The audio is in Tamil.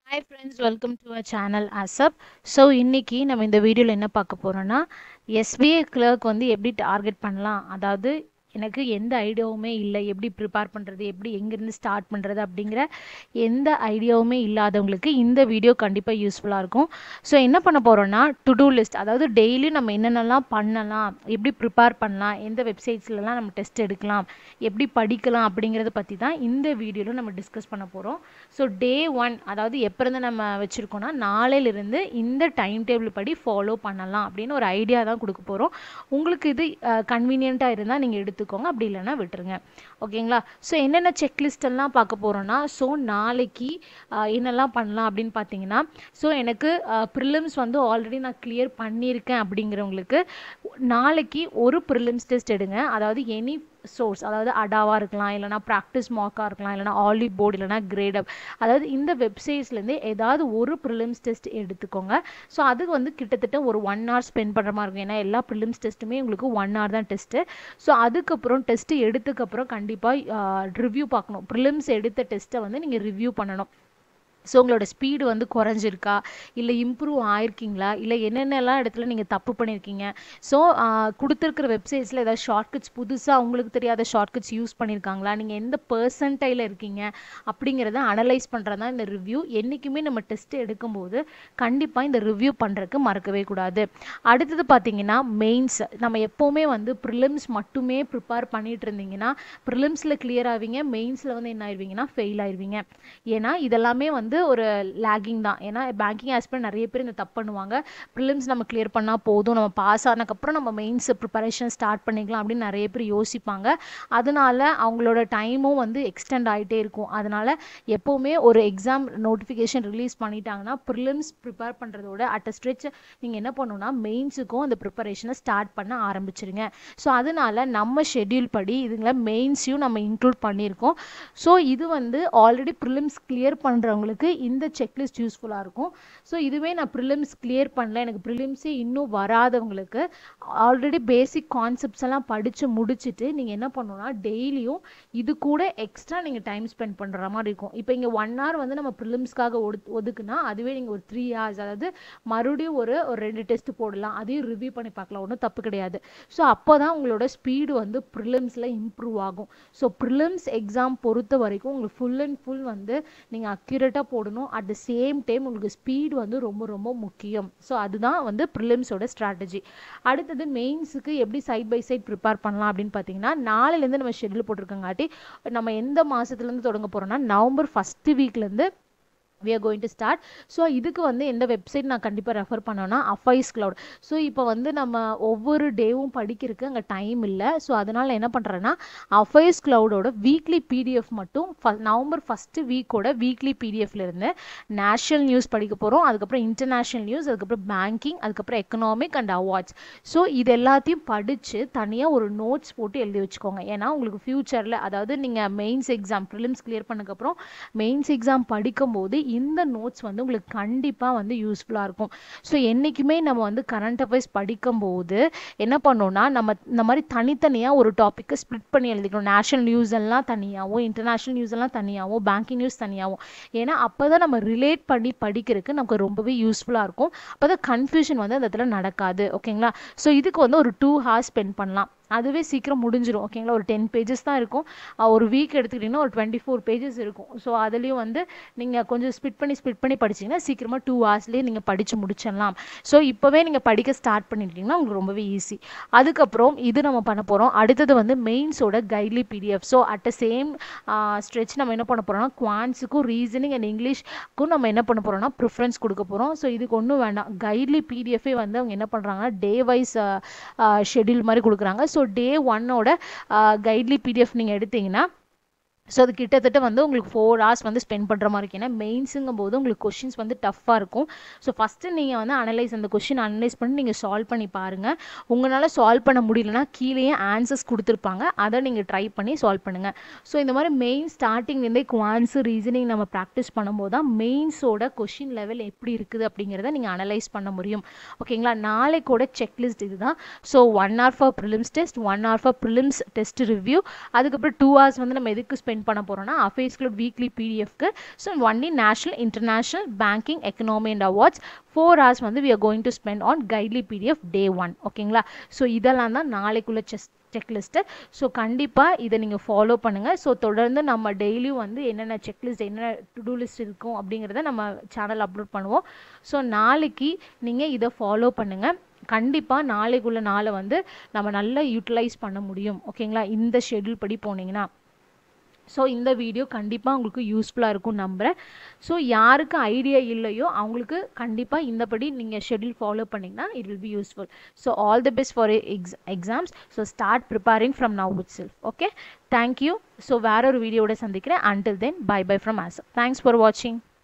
hi friends welcome to our channel ASAP so இன்னைக்கு நம்ம இந்த வீடியோவில் என்ன பார்க்க போகிறோன்னா எஸ்பிஐ கிளர்க் வந்து எப்படி டார்கெட் பண்ணலாம் அதாவது எனக்கு எந்த ஐடியாவுமே இல்லை எப்படி ப்ரிப்பேர் பண்ணுறது எப்படி எங்கேருந்து ஸ்டார்ட் பண்ணுறது அப்படிங்கிற எந்த ஐடியாவுமே இல்லாதவங்களுக்கு இந்த வீடியோ கண்டிப்பாக யூஸ்ஃபுல்லாக இருக்கும் ஸோ என்ன பண்ண போகிறோன்னா டு டூ லிஸ்ட் அதாவது டெய்லி நம்ம என்னென்னலாம் பண்ணலாம் எப்படி ப்ரிப்பேர் பண்ணலாம் எந்த வெப்சைட்ஸ்லலாம் நம்ம டெஸ்ட் எடுக்கலாம் எப்படி படிக்கலாம் அப்படிங்கிறத பற்றி தான் இந்த வீடியோவில் நம்ம டிஸ்கஸ் பண்ண போகிறோம் ஸோ டே ஒன் அதாவது எப்போ இருந்து நம்ம வச்சுருக்கோம்னா நாளையிலிருந்து இந்த டைம் டேபிள் படி ஃபாலோ பண்ணலாம் அப்படின்னு ஒரு ஐடியா தான் கொடுக்க போகிறோம் உங்களுக்கு இது கன்வீனியண்ட்டாக இருந்தால் நீங்கள் எடுத்துக்கோங்க அப்படி இல்லைன்னா விட்டுருங்க ஓகேங்களா ஸோ என்னென்ன செக்லிஸ்ட் எல்லாம் பார்க்க போகிறோன்னா ஸோ நாளைக்கு அஹ், என்னெல்லாம் பண்ணலாம் அப்படின்னு பார்த்தீங்கன்னா ஸோ எனக்கு ப்ரிலிம்ஸ் வந்து ஆல்ரெடி நான் கிளியர் பண்ணியிருக்கேன் அப்படிங்கிறவங்களுக்கு நாளைக்கு ஒரு ப்ரிலிம்ஸ் டெஸ்ட் எடுங்க அதாவது எனி சோர்ஸ் அதாவது அடாவாக இருக்கலாம் இல்லைனா ப்ராக்டிஸ் மார்க்காக இருக்கலாம் இல்லைனா ஆலி போர்டு இல்லைனா கிரேடப் அதாவது இந்த வெப்சைட்ஸ்லேருந்து ஏதாவது ஒரு ப்ரிலிம்ஸ் டெஸ்ட் எடுத்துக்கோங்க ஸோ அதுக்கு வந்து கிட்டத்தட்ட ஒரு ஒன் ஹவர் ஸ்பெண்ட் பண்ணுற மாதிரி இருக்கும் ஏன்னா எல்லா ப்ரிலிம்ஸ் டெஸ்ட்டுமே உங்களுக்கு ஒன் ஹவர் தான் டெஸ்ட்டு ஸோ அதுக்கப்புறம் டெஸ்ட்டு எடுத்ததுக்கப்புறம் கண்டிப்பாக ரிவ்யூ பார்க்கணும் ப்ரிலிம்ஸ் எடுத்த டெஸ்ட்டை வந்து நீங்கள் ரிவ்யூ பண்ணணும் ஸோ உங்களோட ஸ்பீடு வந்து குறைஞ்சிருக்கா இல்லை இம்ப்ரூவ் ஆயிருக்கீங்களா இல்லை என்னென்னலாம் இடத்துல நீங்கள் தப்பு பண்ணியிருக்கீங்க ஸோ கொடுத்துருக்கிற வெப்சைட்ஸில் ஏதாவது ஷார்ட்கட்ஸ் புதுசாக உங்களுக்கு தெரியாத ஷார்ட்கட்ஸ் யூஸ் பண்ணியிருக்காங்களா நீங்கள் எந்த பர்சன்டையில் இருக்கீங்க அப்படிங்கிறத அனலைஸ் பண்ணுறது தான் இந்த ரிவ்யூ என்றைக்குமே நம்ம டெஸ்ட் எடுக்கும்போது கண்டிப்பாக இந்த ரிவ்யூ பண்ணுறதுக்கு மறக்கவே கூடாது அடுத்தது பார்த்தீங்கன்னா மெயின்ஸ் நம்ம எப்போவுமே வந்து ப்ரிலிம்ஸ் மட்டுமே ப்ரிப்பேர் பண்ணிட்டு இருந்தீங்கன்னா ப்ரிலிம்ஸில் கிளியர் ஆவீங்க மெயின்ஸில் வந்து என்ன ஆயிருவீங்கன்னா ஃபெயில் ஆயிருவீங்க ஏன்னா இதெல்லாமே வந்து ஒரு லேகிங் தான் ஏன்னா பேங்கிங் ஆஸ்பிரண்ட் நிறைய பேர் இந்த தப்பு பண்ணுவாங்க ப்ரிலிம்ஸ் நம்ம கிளியர் பண்ணால் போதும் நம்ம பாஸ் ஆனதுக்கப்புறம் நம்ம மெயின்ஸ் ப்ரிப்பரேஷன் ஸ்டார்ட் பண்ணிக்கலாம் அப்படின்னு நிறைய பேர் யோசிப்பாங்க அதனால அவங்களோட டைமும் வந்து எக்ஸ்டெண்ட் ஆகிட்டே இருக்கும் அதனால எப்போவுமே ஒரு எக்ஸாம் நோட்டிஃபிகேஷன் ரிலீஸ் பண்ணிட்டாங்கன்னா ப்ரிலிம்ஸ் ப்ரிப்பேர் பண்ணுறதோட அட் அ ஸ்ட்ரெச் நீங்கள் என்ன பண்ணணும்னா மெயின்ஸுக்கும் அந்த ப்ரிப்பரேஷனை ஸ்டார்ட் பண்ண ஆரம்பிச்சிருங்க ஸோ அதனால நம்ம ஷெட்யூல் படி இதுங்கள மெயின்ஸையும் நம்ம இன்க்ளூட் பண்ணியிருக்கோம் ஸோ இது வந்து ஆல்ரெடி ப்ரிலிம்ஸ் கிளியர் பண்ணுறவங்களுக்கு இந்த செக்லிஸ்ட் யூஸ்ஃபுல்லாக இருக்கும் ஸோ இதுவே நான் ப்ரிலிம்ஸ் கிளியர் பண்ணல எனக்கு ப்ரிலிம்ஸே இன்னும் வராதவங்களுக்கு ஆல்ரெடி பேசிக் கான்செப்ட்ஸ் எல்லாம் படித்து முடிச்சுட்டு நீங்கள் என்ன பண்ணணும்னா டெய்லியும் இது கூட எக்ஸ்ட்ரா நீங்கள் டைம் ஸ்பெண்ட் பண்ணுற மாதிரி இருக்கும் இப்போ இங்கே ஒன் ஹவர் வந்து நம்ம ப்ரிலிம்ஸ்க்காக ஒடு ஒதுக்குனா அதுவே நீங்கள் ஒரு த்ரீ ஹவர்ஸ் அதாவது மறுபடியும் ஒரு ஒரு ரெண்டு டெஸ்ட் போடலாம் அதையும் ரிவ்யூ பண்ணி பார்க்கலாம் ஒன்றும் தப்பு கிடையாது ஸோ அப்போ தான் உங்களோட ஸ்பீடு வந்து ப்ரிலிம்ஸில் இம்ப்ரூவ் ஆகும் ஸோ ப்ரிலிம்ஸ் எக்ஸாம் பொறுத்த வரைக்கும் உங்களுக்கு ஃபுல் அண்ட் ஃபுல் வந்து நீங்கள் அக்யூரேட்டாக போடணும் அட் த சேம் டைம் உங்களுக்கு ஸ்பீடு வந்து ரொம்ப ரொம்ப முக்கியம் ஸோ அதுதான் வந்து ப்ரிலிம்ஸோட ஸ்ட்ராட்டஜி அடுத்தது மெயின்ஸுக்கு எப்படி சைட் பை சைட் ப்ரிப்பேர் பண்ணலாம் அப்படின்னு பார்த்தீங்கன்னா நாளையிலேருந்து நம்ம ஷெட்யூல் போட்டிருக்கங்காட்டி நம்ம எந்த மாதத்துலேருந்து தொடங்க போகிறோம்னா நவம்பர் ஃபஸ்ட்டு வீக்லேருந்து we are going to start so இதுக்கு வந்து எந்த வெப்சைட் நான் கண்டிப்பாக ரெஃபர் பண்ணோன்னா அஃபைஸ் க்ளவுட் ஸோ இப்போ வந்து நம்ம ஒவ்வொரு டேவும் படிக்கிறதுக்கு அங்கே டைம் இல்லை ஸோ அதனால் என்ன பண்ணுறேன்னா அஃபைஸ் க்ளவுடோட வீக்லி பிடிஎஃப் மட்டும் ஃப நவம்பர் ஃபஸ்ட்டு வீக்கோட வீக்லி பிடிஎஃப்லேருந்து நேஷ்னல் நியூஸ் படிக்க போகிறோம் அதுக்கப்புறம் இன்டர்நேஷ்னல் நியூஸ் அதுக்கப்புறம் பேங்கிங் அதுக்கப்புறம் எக்கனாமிக் அண்ட் அவார்ட்ஸ் ஸோ இது எல்லாத்தையும் படித்து தனியாக ஒரு நோட்ஸ் போட்டு எழுதி வச்சுக்கோங்க ஏன்னா உங்களுக்கு ஃப்யூச்சரில் அதாவது நீங்கள் மெயின்ஸ் எக்ஸாம் ப்ரிலிம்ஸ் கிளியர் பண்ணதுக்கப்புறம் மெயின்ஸ் எக்ஸாம் படிக்கும்போது இந்த நோட்ஸ் வந்து உங்களுக்கு கண்டிப்பாக வந்து யூஸ்ஃபுல்லாக இருக்கும் ஸோ என்றைக்குமே நம்ம வந்து கரண்ட் அஃபேர்ஸ் படிக்கும்போது என்ன பண்ணோம்னா நம்ம இந்த மாதிரி தனித்தனியாக ஒரு டாப்பிக்கை ஸ்ப்ளிட் பண்ணி எழுதிக்கணும் நேஷனல் நியூஸ் எல்லாம் தனியாகவும் இன்டர்நேஷ்னல் நியூஸ் எல்லாம் தனியாகவும் பேங்கிங் நியூஸ் தனியாகவும் ஏன்னா அப்போ தான் நம்ம ரிலேட் பண்ணி படிக்கிறதுக்கு நமக்கு ரொம்பவே யூஸ்ஃபுல்லாக இருக்கும் அப்போ தான் கன்ஃபியூஷன் வந்து அந்த இடத்துல நடக்காது ஓகேங்களா ஸோ இதுக்கு வந்து ஒரு டூ ஹார்ஸ் ஸ்பெண்ட் பண்ணலாம் அதுவே சீக்கிரம் முடிஞ்சிடும் ஓகேங்களா ஒரு டென் பேஜஸ் தான் இருக்கும் அஹ் ஒரு வீக் எடுத்துக்கிட்டிங்கன்னா ஒரு டுவெண்ட்டி ஃபோர் பேஜஸ் இருக்கும் ஸோ அதுலேயும் வந்து நீங்கள் கொஞ்சம் ஸ்பிட் பண்ணி ஸ்பிட் பண்ணி படிச்சிங்கன்னா சீக்கிரமாக டூ ஹவர்ஸ்லேயே நீங்கள் படித்து முடிச்சிடலாம் ஸோ இப்போவே நீங்கள் படிக்க ஸ்டார்ட் பண்ணிட்டீங்கன்னா உங்களுக்கு ரொம்பவே ஈஸி அதுக்கப்புறம் இது நம்ம பண்ண போகிறோம் அடுத்தது வந்து மெயின்ஸோட Guidely PDF so at the same stretch நம்ம என்ன பண்ண போகிறோம்னா குவான்ஸுக்கும் ரீசனிங் அண்ட் இங்கிலீஷ்க்கும் நம்ம என்ன பண்ண போகிறோம்னா ப்ரிஃபரன்ஸ் கொடுக்க போகிறோம் ஸோ இதுக்கு ஒன்றும் வேண்டாம் கைட்லி பிடிஎஃபே வந்து அவங்க என்ன பண்ணுறாங்கன்னா டே வைஸ் ஷெட்யூல் மாதிரி கொடுக்குறாங்க ஸோ டே ஒன்னோட கைட்லி பிடிஎஃப் நீங்கள் எடுத்தீங்கன்னா ஸோ அது கிட்டத்தட்ட வந்து உங்களுக்கு ஃபோர் ஹவர்ஸ் வந்து ஸ்பெண்ட் பண்ணுற மாதிரி இருக்கும் ஏன்னா மெயின்ஸுங்கும் போது உங்களுக்கு கொஷின்ஸ் வந்து டஃப்பாக இருக்கும் ஸோ ஃபஸ்ட்டு நீங்கள் வந்து அனலைஸ் அந்த கொஷின் அனலைஸ் பண்ணி நீங்கள் சால்வ் பண்ணி பாருங்கள் உங்களால் சால்வ் பண்ண முடியலனா கீழேயே ஆன்சர்ஸ் கொடுத்துருப்பாங்க அதை நீங்கள் ட்ரை பண்ணி சால்வ் பண்ணுங்கள் ஸோ இந்த மாதிரி மெயின் ஸ்டார்டிங்லேருந்தே குவான்ஸு ரீசனிங் நம்ம ப்ராக்டிஸ் பண்ணும்போது தான் மெயின்ஸோட கொஷின் லெவல் எப்படி இருக்குது அப்படிங்கிறத நீங்கள் அனலைஸ் பண்ண முடியும் ஓகேங்களா நாளைக்கோட செக்லிஸ்ட் இதுதான் so one hour for prelims test one hour for prelims test review அதுக்கப்புறம் டூ ஹவர்ஸ் வந்து நம்ம எதுக்கு ஸ்பெண்ட் ஸ்பெண்ட் பண்ண போகிறோன்னா அஃபேர்ஸ் கிளப் வீக்லி பிடிஎஃப்க்கு so only national international banking economy and awards four hours வந்து we are going to spend on Guidely PDF day one ஓகேங்களா ஸோ இதெல்லாம் தான் நாளைக்குள்ள செஸ் செக்லிஸ்ட்டு ஸோ கண்டிப்பாக இதை நீங்கள் ஃபாலோ பண்ணுங்கள் ஸோ தொடர்ந்து நம்ம டெய்லியும் வந்து என்னென்ன செக்லிஸ்ட் என்னென்ன டு டூ லிஸ்ட் இருக்கும் அப்படிங்கிறத நம்ம சேனல் அப்லோட் பண்ணுவோம் ஸோ நாளைக்கு நீங்கள் இதை ஃபாலோ பண்ணுங்கள் கண்டிப்பாக நாளைக்குள்ள நாளை வந்து நம்ம நல்லா யூட்டிலைஸ் பண்ண முடியும் ஓகேங்களா இந்த ஷெட்யூல் படி போனீங்கன்னா ஸோ இந்த வீடியோ கண்டிப்பாக உங்களுக்கு யூஸ்ஃபுல்லாக இருக்கும் நம்புகிறேன் ஸோ யாருக்கு ஐடியா இல்லையோ அவங்களுக்கு கண்டிப்பாக இந்தபடி நீங்கள் ஷெட்யூல் ஃபாலோ பண்ணிங்கன்னா it will be useful so all the best for ex exams so start preparing from now itself okay thank you so வேற ஒரு வீடியோட சந்திக்கிறேன் until then bye bye from ASAP thanks for வாட்சிங்